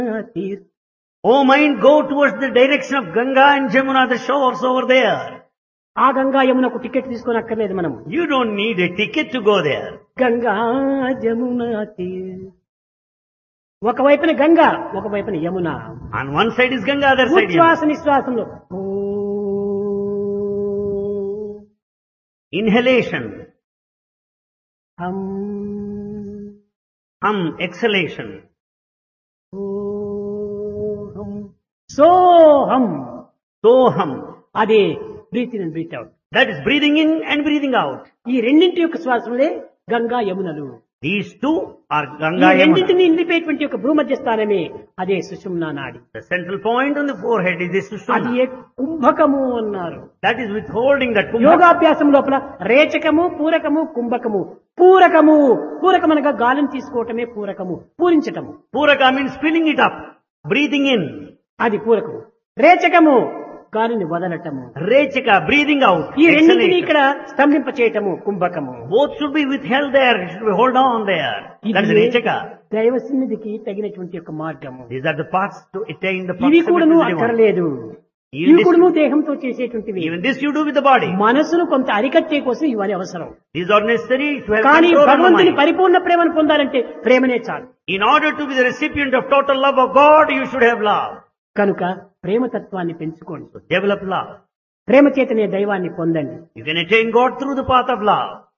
తీర్ O mind, go towards the direction of Ganga and Jamuna, the shores over there. ఆ Ganga యమునకు ticket తీసుకొని అక్కర్లేదు మనం You don't need a ticket to go there. Ganga Jamuna తీర్ ఒకవైపున గంగా ఒకవైపున Yamuna On one side is Ganga, other side ఉచ్ఛ్వాస Yamuna. నిశ్వాసంలో ఓ Inhalation, హం hum, exhalation. సోహం సోహం Soham. అదే breathe in breathe out That is breathing in and breathing out. ఈ రెండింటి యొక్క శ్వాసములే గంగా యమునలు These two are ఈ Ganga Yamuna. రెండింటిని నిలిపేటువంటి యొక్క భూమధ్య స్థానమే అదే సుషుమ్నా నాడి The central point on the forehead is the అది Sushumna. ఏ కుంభకము అన్నారు That is withholding that kumbha. యోగాభ్యాసం లోపల రేచకము పూరకము కుంభకము పూరకము పూరకం అనగా గాలిని తీసుకోవటమే పూరకము పూరించటము Puraka means filling it up, breathing in. అది పూరకము రేచకము గాలిని వదలటము Rechaka, breathing out. ఈ రెండింటిని exhalation. ఇక్కడ స్తంభింప చేయటము కుంభకము Both should be withheld there. It should be hold on there. That is ఇది Rechaka. దైవ సన్నిధికి తగినటువంటి యొక్క మార్గము These are the paths to attain the ఇవి proximity కూడాను to the divine. అక్కర్లేదు Even ఇవి this- కూడాను దేహంతో చేసేటువంటివి Even this you do with the body. మనసును కొంత అరికట్టే కోసం ఇవన్నీ అవసరం These are necessary to have కానీ control on the భగవంతుని mind. పరిపూర్ణ ప్రేమను పొందాలంటే ప్రేమనే చాలు In order to be the recipient of total love of God, you should have love. కనుక ప్రేమతత్వాన్ని పెంచుకోండి So develop love. ప్రేమ చేతనే దైవాన్ని పొందండి You can attain God through the path of love.